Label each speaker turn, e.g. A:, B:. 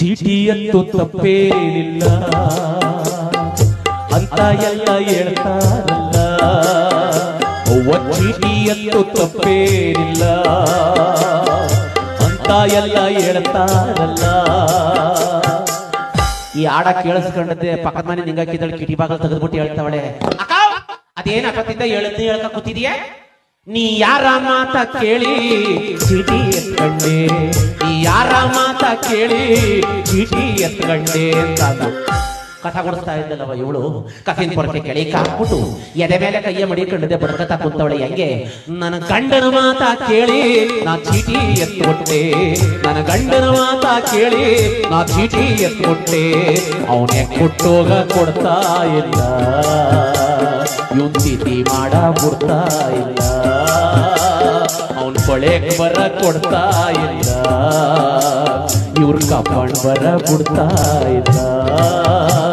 A: ಚೀಟಿಯಂತೂ ತಪ್ಪೇನಿಲ್ಲ ಅಂತ ಎಲ್ಲ ಹೇಳ್ತಾರಲ್ಲ ಅವ್ವ ಚೀಟಿಯಂತೂ ತಪ್ಪೇನಿಲ್ಲ ಅಂತ ಎಲ್ಲ ಹೇಳ್ತಾರಲ್ಲ
B: ಈ ಆಡ ಕೇಳಿಸ್ಕೊಂಡದ್ದೆ ಪಕ್ಕದ ಮನೆ ನಿಂಗಾಕಿದಳು ಕಿಟಿ ಬಾಗಲ್ ತೆಗೆದ್ಬಿಟ್ಟು ಹೇಳ್ತಾವಳೆ ಅಕ್ಕ ಅದೇನ್ ಅಕ್ಕತ್ತಿದ್ದ ಹೇಳದ್ದೆ ಹೇಳ್ಕ ಕೂತಿದ್ಯಾ ನೀ ಯಾರ ಮಾತ ಕೇಳಿ ಚೀಟಿ ಎತ್ಕಂಡೆ ನೀ ಯಾರ ಮಾತ ಕೇಳಿ ಚೀಟಿ ಎತ್ಕಂಡೆ ಅಂತ ಅಂದ. ಕಥ ಕೊಡಿಸ್ತಾ ಇದ್ದಲ್ಲವ ಇವಳು ಕಫಿನ್ ಪೊರಕೆ ಕೆಳಿ ಹಾಕ್ಬಿಟ್ಟು ಎದೆ ಮೇಲೆ ಕೈಯ ಮಡಿಕೊಂಡಿದ್ದೆ ಬಡ್ಕತ ಕುಂತವಳೆ ಹೆಂಗೆ ನನ್ನ ಗಂಡನ ಮಾತ ಕೇಳಿ ನಾ ಚೀಟಿ ಎತ್ಕೊಟ್ಟೆ ನನ್ನ ಗಂಡನ ಮಾತ ಕೇಳಿ ನಾ ಚೀಟಿ ಎತ್ಕೊಟ್ಟೆ ಅವನೇ ಕೊಟ್ಟೋಗ ಕೊಡ್ತಾ ಇಲ್ಲ ಇವನ್ ಚೀಟಿ ಮಾಡ ಬಿಡ್ತಾ ಇಲ್ಲ ಅವನ್ ಕೊಳೆಗ್ ಬರ ಕೊಡ್ತಾ ಇಲ್ಲ ಇವ್ರ ಕಪಣ್ ಬರ ಬಿಡ್ತಾ ಇಲ್ಲ